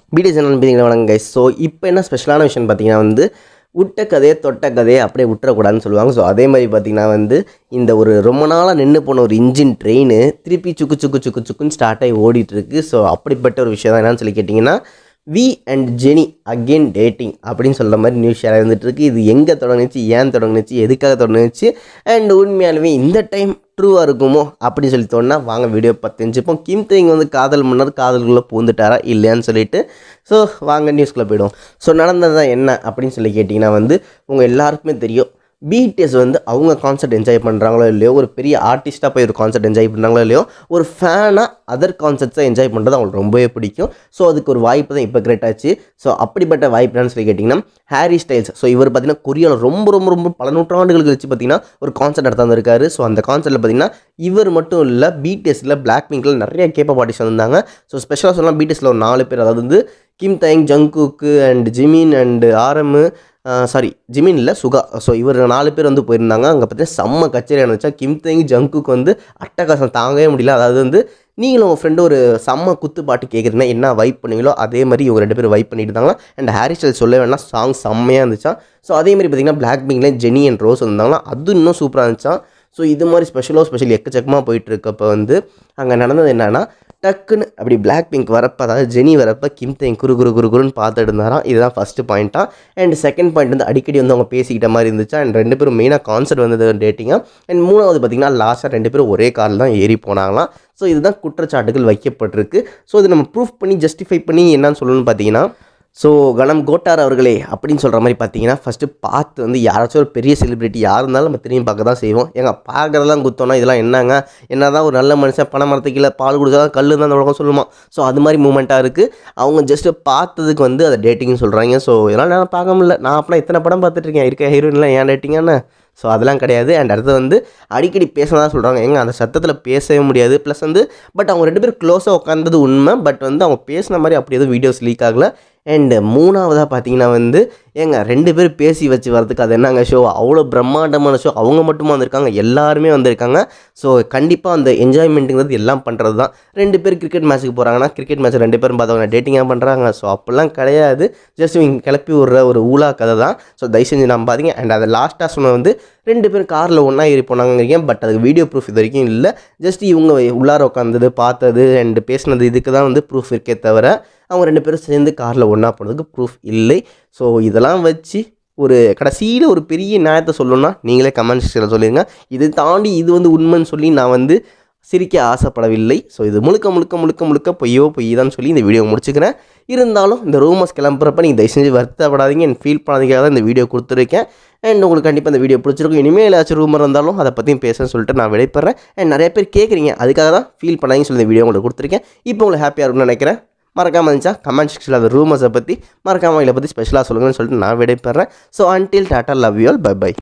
பிடி சேனல் பார்த்தீங்கன்னா வணக்கம் கைஸ் ஸோ இப்போ என்ன ஸ்பெஷலான விஷயம் பார்த்தீங்கன்னா வந்து விட்ட கதையை தொட்ட கதையை அப்படியே விட்டுறக்கூடாதுன்னு சொல்லுவாங்க ஸோ அதே மாதிரி பார்த்தீங்கன்னா வந்து இந்த ஒரு ரொம்ப நாளாக நின்று போன ஒரு இன்ஜின் ட்ரெயின் திருப்பி சுக்கு சுக்கு சுக்கு சுக்குன்னு ஸ்டார்ட் ஆகி ஓடிட்டு இருக்கு ஸோ அப்படிப்பட்ட ஒரு விஷயம் தான் என்னன்னு சொல்லி கேட்டிங்கன்னா V and Jennie again dating அப்படின்னு சொல்கிற மாதிரி நியூஸ் ஷேர் இருந்துட்டு இருக்கு இது எங்கே தொடங்குச்சு ஏன் தொடங்குச்சு எதுக்காக தொடங்குச்சு அண்ட் உண்மையாலுமே இந்த டைம் ட்ரூவாக இருக்குமோ அப்படின்னு சொல்லி தோணுனா வாங்க வீடியோ பார்த்து தெரிஞ்சுப்போம் கிம் தேங் வந்து காதல் மன்னர் காதலுக்குள்ளே பூந்துட்டாரா இல்லையான்னு சொல்லிட்டு ஸோ வாங்க நியூஸ்குள்ளே போயிடும் ஸோ நடந்தது என்ன அப்படின்னு சொல்லி கேட்டிங்கன்னா வந்து உங்கள் எல்லாருக்குமே தெரியும் பிடிஎஸ் வந்து அவங்க கான்சர்ட் என்ஜாய் பண்ணுறாங்களோ இல்லையோ ஒரு பெரிய ஆர்டிஸ்ட்டாக போய் ஒரு கான்சர்ட் என்ஜாய் பண்ணுறாங்களோ இல்லையோ ஒரு ஃபேனாக அதர் கான்சர்ட்ஸை என்ஜாய் பண்ணுறது அவங்களுக்கு ரொம்பவே பிடிக்கும் ஸோ அதுக்கு ஒரு வாய்ப்பு தான் இப்போ கிரியேட் ஆச்சு ஸோ அப்படிப்பட்ட வாய்ப்பு என்னன்னு சொல்லி கேட்டிங்கன்னா ஹாரி ஸ்டைல்ஸ் ஸோ இவர் பார்த்தீங்கன்னா கொரியாவில் ரொம்ப ரொம்ப ரொம்ப பல நூற்றாண்டுகளுக்கு வச்சு பார்த்தீங்கன்னா ஒரு கான்சர்ட் நடத்த வந்திருக்காரு ஸோ அந்த கான்சர்ட்டில் பார்த்தீங்கன்னா இவர் மட்டும் இல்லை பிடிஎஸில் பிளாக் பிங்கில் நிறைய கேப்ப பார்ட்டிஸ் வந்திருந்தாங்க ஸோ ஸ்பெஷலாக சொல்லலாம் பிடிஎஸில் ஒரு நாலு பேர் அதாவது வந்து கிம் தயங் ஜங்குக்கு அண்ட் ஜிமின் அண்ட் ஆரமு சாரி ஜிமின் இல்லை சுகா ஸோ இவர் நாலு பேர் வந்து போயிருந்தாங்க அங்கே பார்த்தீங்கன்னா செம்ம கச்சேரி இருந்துச்சா கிம் தேங் ஜங்குக்கு வந்து அட்டகாசம் தாங்கவே முடியல அதாவது வந்து நீங்களும் உங்கள் ஃப்ரெண்டு ஒரு செம்ம குத்து பாட்டு கேட்குறீங்கன்னா என்ன வைப் பண்ணுவீங்களோ அதே மாதிரி இவங்க ரெண்டு பேரும் வைப் பண்ணிட்டு இருந்தாங்களா அண்ட் ஹாரி ஸ்டைல் சொல்ல வேணா சாங் செம்மையாக இருந்துச்சா ஸோ அதே மாதிரி பார்த்தீங்கன்னா பிளாக் பிங்க்லேயும் ஜெனி அண்ட் ரோஸ் வந்தாங்களா அது இன்னும் சூப்பராக இருந்துச்சா ஸோ இது மாதிரி ஸ்பெஷலோ ஸ்பெஷல் எக்கச்சக்கமாக போயிட்டு இருக்கப்போ வந்து அங்கே நடந்தது என்னன்னா டக்குன்னு அப்படி பிளாக் பிங்க் வரப்போ அதாவது ஜெனி வரப்போ கிம் தேங் குரு குரு குரு குருன்னு பார்த்துட்டு இருந்தாராம் இதுதான் ஃபஸ்ட்டு பாயிண்ட்டாக அண்ட் செகண்ட் பாயிண்ட் வந்து அடிக்கடி வந்து அவங்க பேசிக்கிட்ட மாதிரி இருந்துச்சா அண்ட் ரெண்டு பேரும் மெயினாக கான்சர்ட் வந்தது டேட்டிங்காக அண்ட் மூணாவது பார்த்தீங்கன்னா லாஸ்ட்டாக ரெண்டு பேரும் ஒரே காரில் தான் ஏறி போனாங்களாம் ஸோ இதுதான் குற்றச்சாட்டுகள் வைக்கப்பட்டிருக்கு ஸோ இது நம்ம ப்ரூஃப் பண்ணி ஜஸ்டிஃபை பண்ணி என்னன்னு சொல்லணும்னு பார்த்தீங்கன்னா ஸோ கணம் கோட்டார் அவர்களே அப்படின்னு சொல்கிற மாதிரி பார்த்தீங்கன்னா ஃபஸ்ட்டு பார்த்து வந்து யாராச்சும் ஒரு பெரிய செலிபிரிட்டி யார் இருந்தாலும் நம்ம திரும்பி பார்க்க தான் செய்வோம் ஏங்க பார்க்குறதெல்லாம் குத்தோம்னா இதெல்லாம் என்னங்க என்ன தான் ஒரு நல்ல மனுஷன் பண மரத்துக்கு கீழே பால் குடிச்சா கல் தான் அந்த உலகம் சொல்லுமா ஸோ அது மாதிரி மூமெண்ட்டாக இருக்குது அவங்க ஜஸ்ட்டு பார்த்ததுக்கு வந்து அதை டேட்டிங்னு சொல்கிறாங்க ஸோ இதெல்லாம் நான் பார்க்க முடியல நான் அப்பலாம் இத்தனை படம் பார்த்துட்ருக்கேன் இருக்க ஹீரோயின்லாம் ஏன் டேட்டிங்கானே ஸோ அதெல்லாம் கிடையாது அண்ட் அடுத்து வந்து அடிக்கடி பேசதான் சொல்கிறாங்க எங்க அந்த சத்தத்தில் பேசவே முடியாது ப்ளஸ் வந்து பட் அவங்க ரெண்டு பேரும் க்ளோஸாக உட்காந்தது உண்மை பட் வந்து அவங்க பேசின மாதிரி அப்படி எதுவும் வீடியோஸ் லீக் ஆகலை அண்டு மூணாவதாக பார்த்தீங்கன்னா வந்து ஏங்க ரெண்டு பேரும் பேசி வச்சு வரதுக்கு அது என்னங்க ஷோ அவ்வளோ பிரம்மாண்டமான ஷோ அவங்க மட்டுமா வந்திருக்காங்க எல்லாருமே வந்திருக்காங்க ஸோ கண்டிப்பாக அந்த என்ஜாய்மெண்ட்டுங்கிறது எல்லாம் பண்ணுறது தான் ரெண்டு பேர் கிரிக்கெட் மேட்ச்சுக்கு போகிறாங்கன்னா கிரிக்கெட் மேட்ச் ரெண்டு பேரும் பார்த்தவங்க டேட்டிங்காக பண்ணுறாங்க ஸோ அப்படிலாம் கிடையாது ஜஸ்ட் இவங்க கிளப்பி விட்ற ஒரு ஊழா கதை தான் ஸோ தயவு செஞ்சு நம்பாதீங்க அண்ட் அதை லாஸ்ட்டாக சொன்ன வந்து ரெண்டு பேரும் காரில் ஒன்றா ஏறி போனாங்கிறீங்க பட் அதுக்கு வீடியோ ப்ரூஃப் இது வரைக்கும் இல்லை ஜஸ்ட் இவங்க உள்ளார உட்காந்தது பார்த்தது அண்ட் பேசினது இதுக்கு தான் வந்து ப்ரூஃப் இருக்கே தவிர அவங்க ரெண்டு பேரும் சேர்ந்து காரில் ஒன்றா போனதுக்கு ப்ரூஃப் இல்லை ஸோ இதெல்லாம் வச்சு ஒரு கடைசியில் ஒரு பெரிய நியாயத்தை சொல்லணும்னா நீங்களே கமெண்ட் செக்ஷனில் சொல்லிடுங்க இதை தாண்டி இது வந்து உண்மைன்னு சொல்லி நான் வந்து சிரிக்க ஆசைப்படவில்லை ஸோ இது முழுக்க முழுக்க முழுக்க முழுக்க பொய்யோ பொய் தான் சொல்லி இந்த வீடியோ முடிச்சுக்கிறேன் இருந்தாலும் இந்த ரூமர்ஸ் கிளம்புறப்ப நீங்கள் தயவு செஞ்சு வருத்தப்படாதீங்க அண்ட் ஃபீல் பண்ணாதீங்க தான் இந்த வீடியோ கொடுத்துருக்கேன் அண்ட் உங்களுக்கு கண்டிப்பாக இந்த வீடியோ பிடிச்சிருக்கும் இனிமேல் ஏதாச்சும் ரூமர் இருந்தாலும் அதை பற்றியும் பேசுன்னு சொல்லிட்டு நான் விடைபெறேன் அண்ட் நிறைய பேர் கேட்குறீங்க அதுக்காக தான் ஃபீல் பண்ணாதீங்கன்னு சொல்லி இந்த வீடியோ உங்களுக்கு கொடுத்துருக்கேன் இப்போ உங்களுக்கு ஹாப்பியாக இருக்கும்னு நினைக்கிறேன் மறக்காமல் இருந்துச்சா கமெண்ட் செக்ஷனில் அந்த ரூமர்ஸை பற்றி மறக்காமல் இதை பற்றி ஸ்பெஷலாக சொல்லுங்கன்னு சொல்லிட்டு நான் விடைபெறேன் so until tata love you all bye by